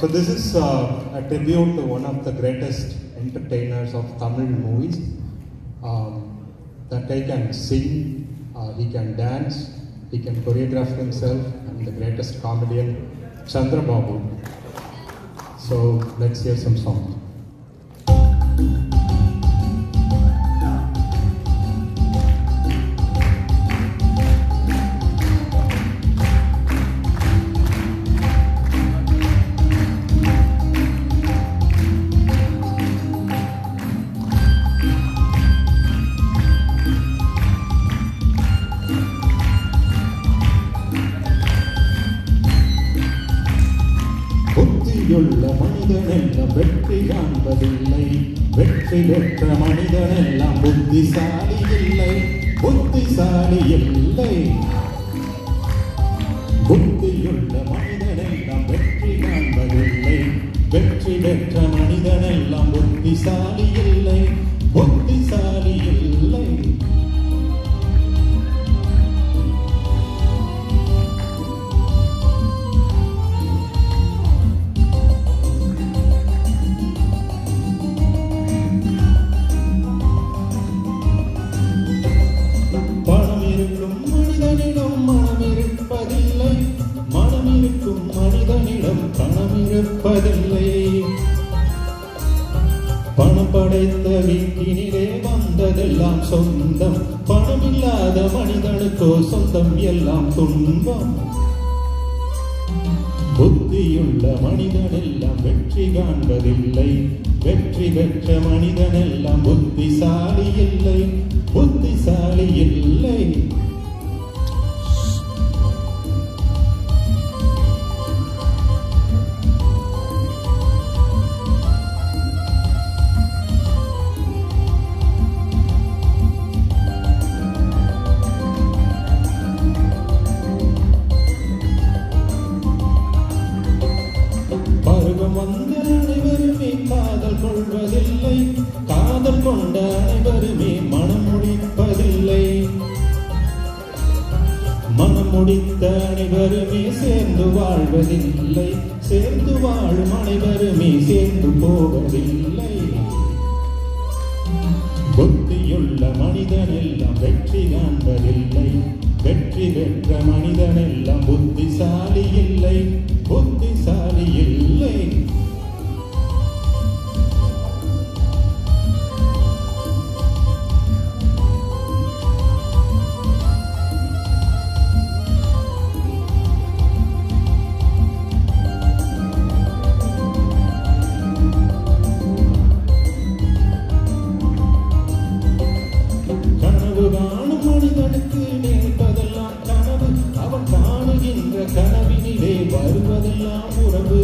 So this is uh, a tribute to one of the greatest entertainers of Tamil movies. Um, that guy can sing, uh, he can dance, he can choreograph himself, and the greatest comedian, Chandra Babu. So let's hear some songs. புத்தியுள்ள மனிதனெல்லாம் வெற்றி காண்பதில்லை வெற்றி பெற்ற மனிதனெல்லாம் புத்திசாலி இல்லை புத்திசாலி இல்லை புத்தியுள்ள மனிதனெல்லாம் வெற்றி காண்பதில்லை வெற்றி பெற்ற மனிதனெல்லாம் புத்திசாலி இல்லை புத்திசாலி இல்லை பணம் இருக்கும் மனிதனிடம் மனம் இருப்பதில்லை மனம் இருக்கும் மனிதனிடம் பணம் இருப்பதில்லை பணம் படைத்த வீட்டினிலே வந்ததெல்லாம் சொந்தம் பணம் இல்லாத மனிதனுக்கோ சொந்தம் எல்லாம் துன்பம் புத்தியுள்ள மனிதனெல்லாம் வெற்றி காண்பதில்லை வெற்றி பெற்ற மனிதனெல்லாம் புத்திசாலி இல்லை புத்திசாலி இல்லை பருவம் வந்த அனைவருமே காதல் கொள்வதில்லை காதல் கொண்ட அனைவருமே மனம் முடிப்பதில்லை மனம் முடித்த அனைவருமே சேர்ந்து வாழ்வதில்லை சேர்ந்து வாழும் அனைவருமே சேர்ந்து போவதில்லை புத்தியுள்ள மனிதனெல்லாம் வெற்றி காண்பதில்லை வெற்றி பெற்ற மனிதனெல்லாம் புத்திசாலி இல்லை புத்திசாலி இல்லை கனவு காணும் மனிதனுக்கு நினைப்பதெல்லாம் கனவு அவன் காணுகின்ற கனவினிலே வருவதெல்லாம் உறவு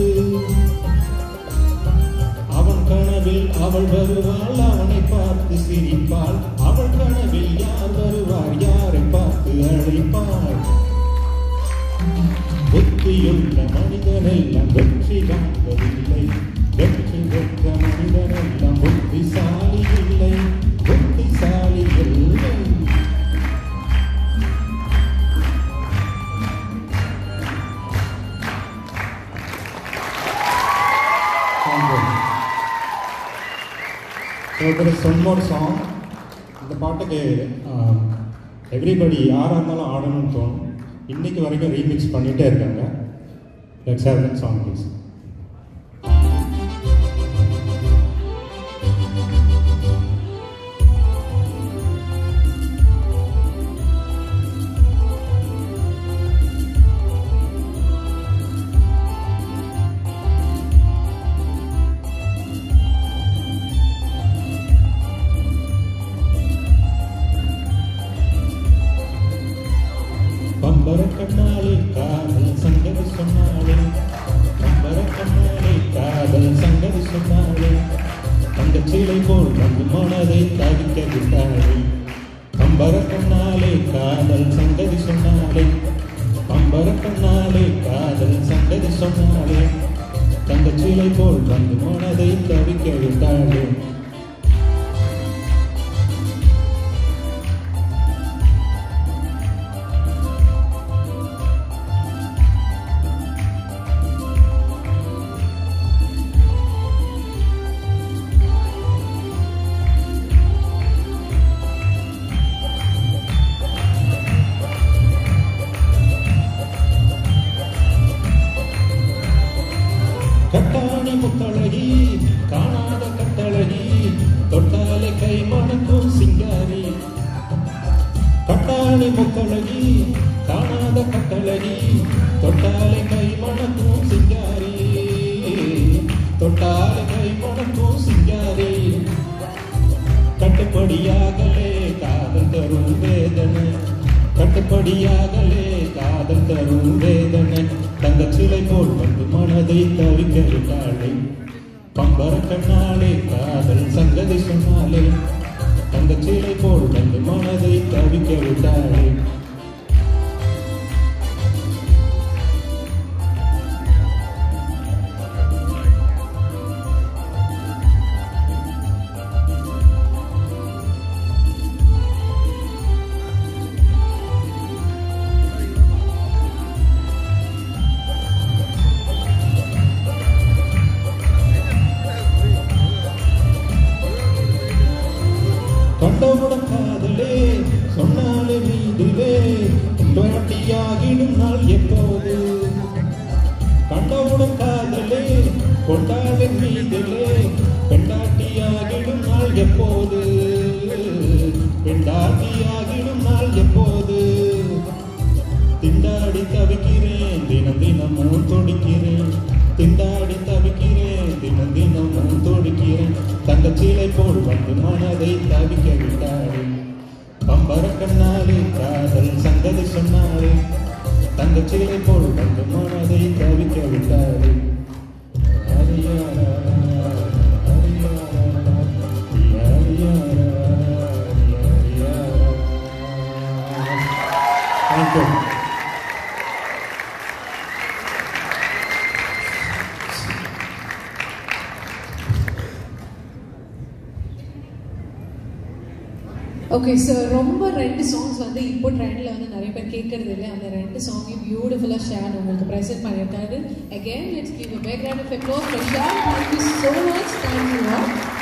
அவன் கனவில் அவள் வருவாள் அவனை பார்த்து சிரிப்பாள் அவள் கனவில் யார் வருவார் யாரை பார்த்து அழைப்பாள் புத்தியுள்ள மனிதனெல்லாம் வெற்றி காண்பதில்லை வெற்றி பெற்ற மனிதனெல்லாம் புத்திசாலி இல்லை புத்திசாலி இல்லை So there is one more song. இந்த பாட்டுக்கு எவ்ரிபடி யாராக இருந்தாலும் ஆடணும்னு தோணும் இன்னைக்கு வரைக்கும் ரீமிக்ஸ் பண்ணிட்டே இருக்காங்க let's have that song please பம்பர கண்ணாலே காதல் சங்கதி சொன்னாலே பம்பர கண்ணாலே காதல் சங்கதி சொன்னாலே அந்த சீலை போல் வந்து மனதை தவிக்க விட்டாளே பம்பர கண்ணாலே காதல் சங்கதி சொன்னாலே பம்பர கண்ணாலே காதல் சங்கதி சொன்னாலே தங்க சீலை போல் வந்து மனதை தவிக்க விட்டாளே கட்டாணி முத்தழகி காணாத கட்டழகி தொட்டாலே கை மணக்கும் சிங்காரி கட்டாணி முத்தழகி காணாத கட்டழகி தொட்டாலே கை மணக்கும் சிங்காரி தொட்டாலே கை மணக்கும் சிங்காரி கட்டுப்படியாகலே காதல் தரும் வேதனை கட்டுப்படியாகலே காதல் தரும் வேதனை தங்க சிலை போல் வந்து மனதை தவிக்க விட்டாளே பம்பர கண்ணாலே காதல் சங்கதி சொன்னாலே தங்க சிலை போல் வந்து மனதை தவிக்க விட்டாளே கண்டவுடன் காதலே சொன்னாலே மீதிலே துரட்டியாகிடும் நாள் எப்போது கண்டவுடன் காதலே கொண்டாலே மீதிலே பெண்டாட்டியாகிடும் நாள் எப்போது பெண்டாட்டியாகிடும் நாள் எப்போது திண்டாடி தவிக்கிறேன் தினம் தினமும் துடிக்கிறேன் திண்டாடி தவிக்கிறேன் தினம் தினமும் துடிக்கிறேன் தங்கச்சீலை போல் வந்து மனதை தவிக்க விட்டாளே பம்பர கண்ணாலே காதல் சங்கதி சொன்னாலே தங்கச்சீலை போல் வந்து மனதை தவிக்க விட்டாளே ஹரியாரா, ஹரியாரா, ஹரியாரா, ஹரியாரா. Thank you. ஓகே சார் ரொம்ப ரெண்டு சாங்ஸ் வந்து இப்போ ட்ரெண்டில் வந்து நிறைய பேர் கேட்கறது இல்லை அந்த ரெண்டு சாங்கையும் பியூட்டிஃபுல்லாக ஷேர் உங்களுக்கு ப்ரெசென்ட் பண்ணியிருக்காரு again let's give a big round of எக்லோ for Sher thank you so much thank you